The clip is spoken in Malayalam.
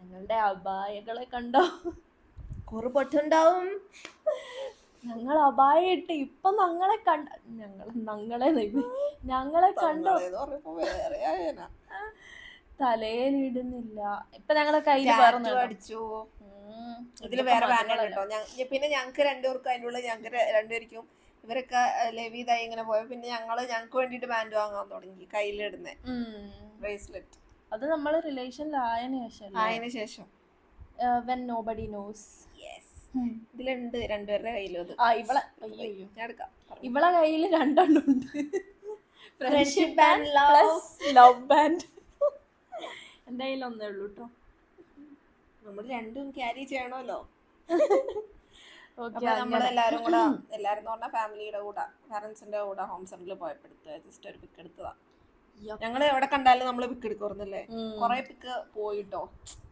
ഞങ്ങളുടെ അപായകളെ കണ്ടോ കുറെ പൊട്ടുണ്ടാവും ഞങ്ങൾ അപായ ഇട്ട് ഇപ്പൊ ഞങ്ങളെ കണ്ട ഞങ്ങളെ ഞങ്ങളെ ദൈവമേ. ഞങ്ങളെ കണ്ടോ തങ്ങളേന്ന് പറഞ്ഞപ്പോ വേറെ ആയേനാ. തലയിലിടുന്നില്ല ഇപ്പൊ ഞങ്ങളെ കയ്യിൽ Tattoo പറഞ്ഞു അടിച്ചു ഇതില് വേറെ ബാനർ കേട്ടോ ഞ- പിന്നെ ഞങ്ങക്ക് രണ്ടുപേർക്കും അതിൻ്റെ ഉള്ളിൽ ഞങ്ങക്ക് ര- രണ്ടുപേർക്കും ഇവരൊക്കെ ലവീതായി ഇങ്ങനെ പോയ പിന്നെ ഞങ്ങള് ഞങ്ങക്ക് വേണ്ടിട്ട് ബാൻഡ് വാങ്ങാൻ തുടങ്ങി കയ്യിലിടുന്ന ബ്രേസ്ലെറ്റ് അത് നമ്മള് റിലേഷനിലായതിനു ശേഷം അതിന് ശേഷം വെൻ നോബഡി നോസ് യെസ് ഇതിലുണ്ട് രണ്ടുപേരുടെ കയ്യിലും അത് ആ ഇവളെ അയ്യോ ഞാൻ എടുക്കാം ഇവളെ കയ്യിൽ രണ്ടെണ്ണം ഉണ്ട് Friendship band, love. Plus love band എൻ്റെ കയ്യിൽ ഒന്നേ ഉള്ളൂ കേട്ടോ നമ്മൾ രണ്ടും ക്യാരി ചെയ്യണമല്ലോ ഓക്കെ അപ്പൊ നമ്മൾ എല്ലാരും കൂടെ എല്ലാരും എന്ന് പറഞ്ഞാൽ ഫാമിലിയുടെ കൂടെ പാരന്റ്സിന്റെ കൂടെ ഹോം സെന്ററിൽ പോയപ്പോ എടുത്ത് ജസ്റ്റ് ഒരു പിക്ക് എടുത്തതാ ഞങ്ങൾ എവിടെ കണ്ടാലും നമ്മൾ പിക്ക് എടുക്കുന്നില്ലേ കൊറേ പിക്ക് പോയിട്ടോ